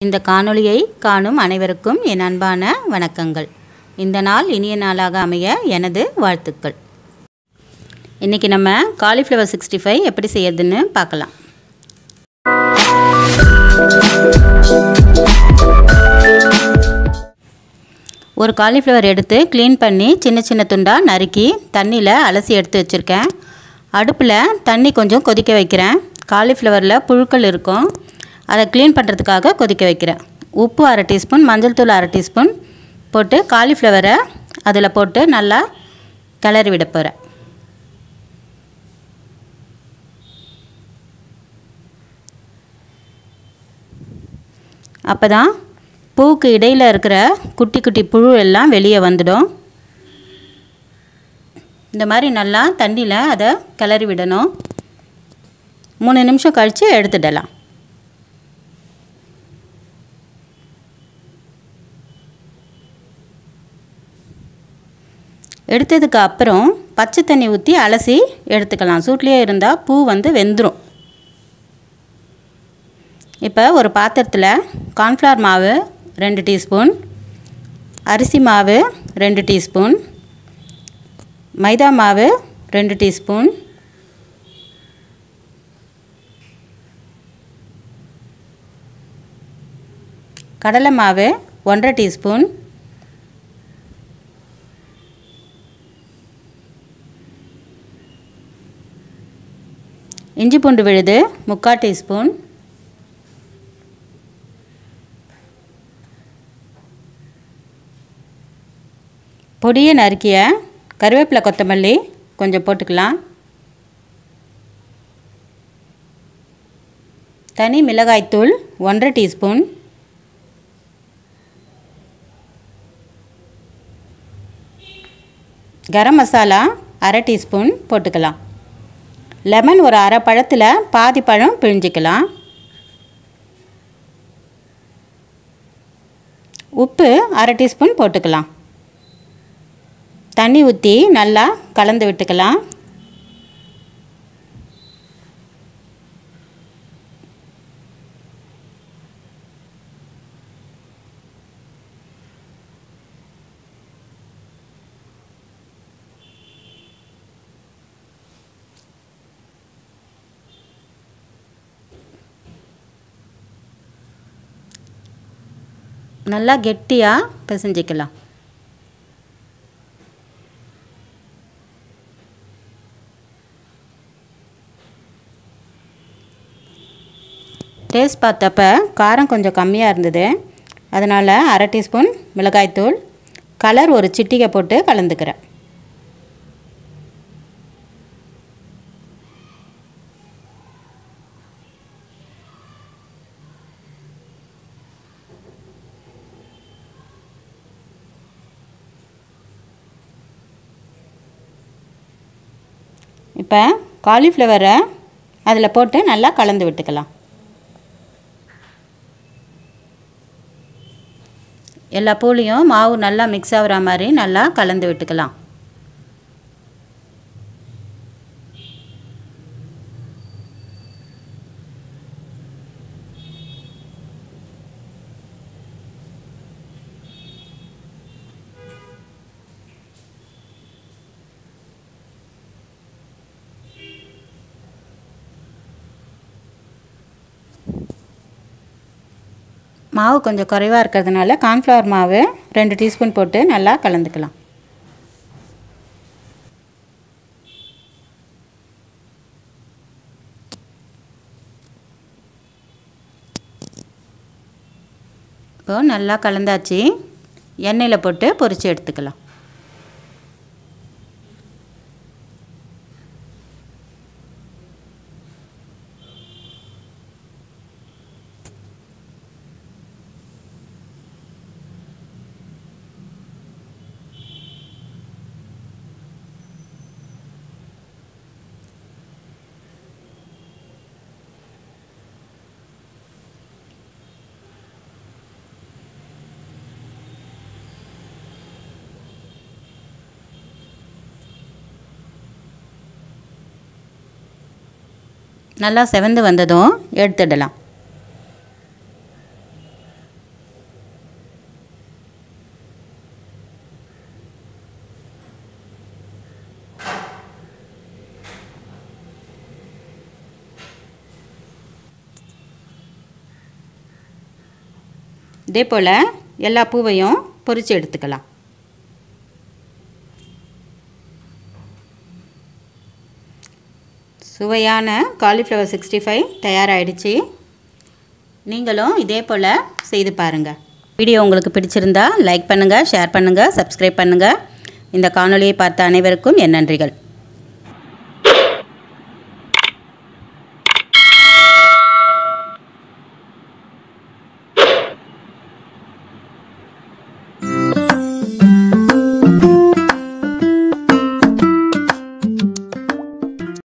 இந்த காணொளியை காணும் அனைவருக்கும் என் அன்பான வணக்கங்கள் இந்த நாள் இனிய நாளாக அமைய எனது வாழ்த்துக்கள் இன்றைக்கி நம்ம காலிஃப்ளவர் சிக்ஸ்டி ஃபைவ் எப்படி செய்யறதுன்னு பார்க்கலாம் ஒரு காலிஃப்ளவர் எடுத்து க்ளீன் பண்ணி சின்ன சின்ன துண்டாக நறுக்கி தண்ணியில் அலசி எடுத்து வச்சுருக்கேன் அடுப்பில் தண்ணி கொஞ்சம் கொதிக்க வைக்கிறேன் காலிஃப்ளவரில் புழுக்கள் இருக்கும் அதை க்ளீன் பண்ணுறதுக்காக கொதிக்க வைக்கிறேன் உப்பு அரை டீஸ்பூன் மஞ்சள் தூள் அரை டீஸ்பூன் போட்டு காலிஃப்ளவரை அதில் போட்டு நல்லா கிளறி விட போகிறேன் அப்போ தான் பூவுக்கு இடையில் இருக்கிற குட்டி குட்டி புழு எல்லாம் வெளியே வந்துடும் இந்த மாதிரி நல்லா தண்ணியில் அதை கிளறி விடணும் மூணு நிமிஷம் கழித்து எடுத்துடலாம் எடுத்ததுக்கு அப்புறம் பச்சை தண்ணி ஊற்றி அலசி எடுத்துக்கலாம் சூட்லேயே இருந்தால் பூ வந்து வெந்துடும் இப்போ ஒரு பாத்திரத்தில் கார்ன்ஃப்ளவர் மாவு ரெண்டு டீஸ்பூன் அரிசி மாவு ரெண்டு டீஸ்பூன் மைதா மாவு ரெண்டு டீஸ்பூன் கடலை மாவு ஒன்றரை டீஸ்பூன் இஞ்சி பூண்டு விழுது முக்கால் டீஸ்பூன் பொடியை நறுக்கிய கருவேப்பிலை கொத்தமல்லி கொஞ்சம் போட்டுக்கலாம் தனி மிளகாய்த்தூள் ஒன்றரை டீஸ்பூன் கரம் மசாலா அரை டீஸ்பூன் போட்டுக்கலாம் லெமன் ஒரு அரை பழத்தில் பாதி பழம் பிழிஞ்சிக்கலாம் உப்பு அரை டீஸ்பூன் போட்டுக்கலாம் தண்ணி ஊற்றி நல்லா கலந்து விட்டுக்கலாம் நல்லா கெட்டியாக பிசைஞ்சிக்கலாம் டேஸ்ட் பார்த்தப்ப காரம் கொஞ்சம் கம்மியாக இருந்தது அதனால் அரை டீஸ்பூன் மிளகாய்த்தூள் கலர் ஒரு சிட்டிகை போட்டு கலந்துக்கிறேன் இப்போ காலிஃப்ளவரை அதில் போட்டு நல்லா கலந்து விட்டுக்கலாம் எல்லா பூலையும் மாவு நல்லா மிக்ஸ் ஆகிற மாதிரி நல்லா கலந்து விட்டுக்கலாம் மாவு கொஞ்சம் குறைவாக இருக்கிறதுனால கார்ன்ஃப்ளவர் மாவு ரெண்டு டீஸ்பூன் போட்டு நல்லா கலந்துக்கலாம் இப்போது நல்லா கலந்தாச்சு எண்ணெயில் போட்டு பொரித்து எடுத்துக்கலாம் நல்லா செவந்து வந்ததும் எடுத்துடலாம் இதே போல் எல்லா பூவையும் பொரித்து எடுத்துக்கலாம் சுவையான காலிஃப்ளவர் சிக்ஸ்டி ஃபைவ் தயாராகிடுச்சு நீங்களும் இதே போல் செய்து பாருங்கள் வீடியோ உங்களுக்கு பிடிச்சிருந்தா லைக் பண்ணுங்கள் ஷேர் பண்ணுங்கள் சப்ஸ்கிரைப் பண்ணுங்கள் இந்த காணொலியை பார்த்த அனைவருக்கும் என் நன்றிகள்